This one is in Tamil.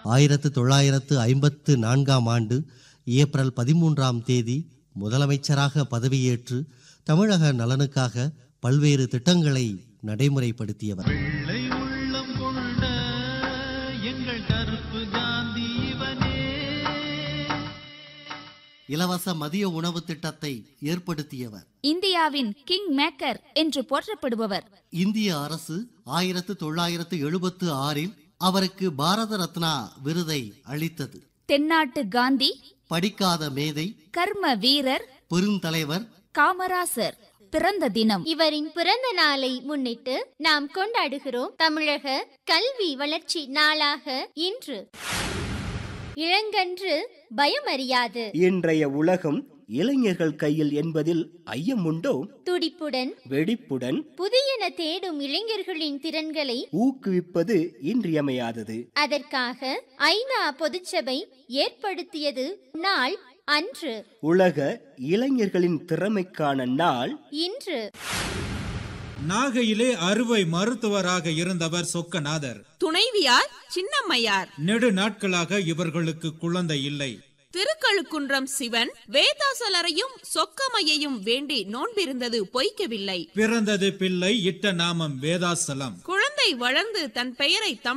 ஆயிரத்து தொள்ளாயிரத்து ஐம்பத்து நான்காம் ஆண்டு ஏப்ரல் பதிமூன்றாம் தேதி முதலமைச்சராக பதவியேற்று தமிழக நலனுக்காக பல்வேறு திட்டங்களை நடைமுறைப்படுத்தியவர் வெள்ளை உள்ளம் கொண்ட எங்கள் கருப்பு காந்தி இவனே இலவச மதிய உணவு திட்டத்தை ஏற்படுத்தியவர் இந்தியாவின் கிங் மேக்கர் என்று போற்றப்படுபவர் இந்திய அரசு ஆயிரத்து தொள்ளாயிரத்து எழுபத்து ஆறில் அவருக்கு பாரத ரத்னா விருதை அளித்தது தென்னாட்டு காந்தி படிக்காத மேதை கர்ம வீரர் பெருந்தலைவர் காமராசர் பிறந்த தினம் இவரின் பிறந்த நாளை முன்னிட்டு நாம் கொண்டாடுகிறோம் தமிழக கல்வி வளர்ச்சி நாளாக இன்று இளங்கன்று பயமறியாது இன்றைய உலகம் இளைஞர்கள் கையில் என்பதில் ஐயமுண்டோ துடிப்புடன் வெடிப்புடன் புதியன தேடும் இளைஞர்களின் திறன்களை ஊக்குவிப்பது இன்றியமையாதது அதற்காக ஐநா பொதுச்சபை ஏற்படுத்தியது நாள் அன்று உலக இளைஞர்களின் திறமைக்கான நாள் இன்று நாகையிலே அறுவை மருத்துவராக இருந்தவர் சொக்கநாதர் துணைவியார் சின்னம்மையார் நெடு நாட்களாக இவர்களுக்கு குழந்தை இல்லை திருக்கழுக்குன்றம் சிவன் வேதாசலரையும் சொக்கமையையும் வேண்டி நோன்பிருந்தது பொய்க்கவில்லை பிறந்தது பிள்ளை இட்ட நாமம் வேதாசலம் குழந்தை வளர்ந்து தன் பெயரை தமிழ்